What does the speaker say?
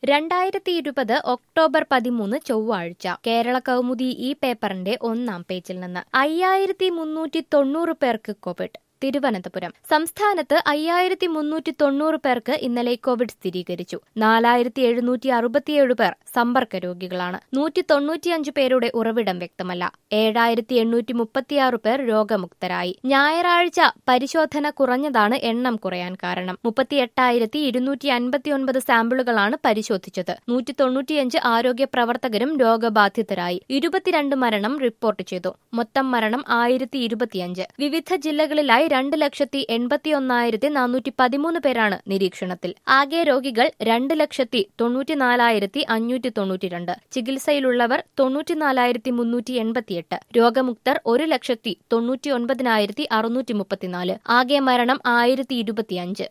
രണ്ടായിരത്തി ഇരുപത് ഒക്ടോബർ പതിമൂന്ന് ചൊവ്വാഴ്ച കേരള കൗമുദി ഈ പേപ്പറിന്റെ ഒന്നാം പേജിൽ നിന്ന് അയ്യായിരത്തി മുന്നൂറ്റി തൊണ്ണൂറ് പേർക്ക് കോവിഡ് തിരുവനന്തപുരം സംസ്ഥാനത്ത് അയ്യായിരത്തി മുന്നൂറ്റി തൊണ്ണൂറ് പേർക്ക് ഇന്നലെ കോവിഡ് സ്ഥിരീകരിച്ചു നാലായിരത്തി എഴുന്നൂറ്റി അറുപത്തിയേഴ് പേർ സമ്പർക്ക രോഗികളാണ് നൂറ്റി തൊണ്ണൂറ്റിയഞ്ച് പേരുടെ ഉറവിടം വ്യക്തമല്ല ഏഴായിരത്തി എണ്ണൂറ്റി മുപ്പത്തിയാറ് പേർ രോഗമുക്തരായി ഞായറാഴ്ച പരിശോധന കുറഞ്ഞതാണ് എണ്ണം കുറയാൻ കാരണം മുപ്പത്തി എട്ടായിരത്തി ഇരുന്നൂറ്റി അൻപത്തിയൊൻപത് സാമ്പിളുകളാണ് പരിശോധിച്ചത് നൂറ്റി തൊണ്ണൂറ്റിയഞ്ച് ആരോഗ്യ പ്രവർത്തകരും രോഗബാധിതരായി ഇരുപത്തിരണ്ട് മരണം റിപ്പോർട്ട് ചെയ്തു മൊത്തം മരണം ആയിരത്തി ഇരുപത്തിയഞ്ച് വിവിധ ജില്ലകളിലായി രണ്ട് ലക്ഷത്തി എൺപത്തിയൊന്നായിരത്തി നാനൂറ്റി പതിമൂന്ന് പേരാണ് നിരീക്ഷണത്തിൽ ആകെ രോഗികൾ രണ്ട് ലക്ഷത്തി തൊണ്ണൂറ്റിനാലായിരത്തി അഞ്ഞൂറ്റി തൊണ്ണൂറ്റിരണ്ട് ചികിത്സയിലുള്ളവർ തൊണ്ണൂറ്റിനാലായിരത്തി മുന്നൂറ്റി എൺപത്തിയെട്ട് രോഗമുക്തർ ഒരു ലക്ഷത്തി തൊണ്ണൂറ്റി ഒൻപതിനായിരത്തി അറുന്നൂറ്റി മുപ്പത്തിനാല് ആകെ മരണം ആയിരത്തി ഇരുപത്തിയഞ്ച്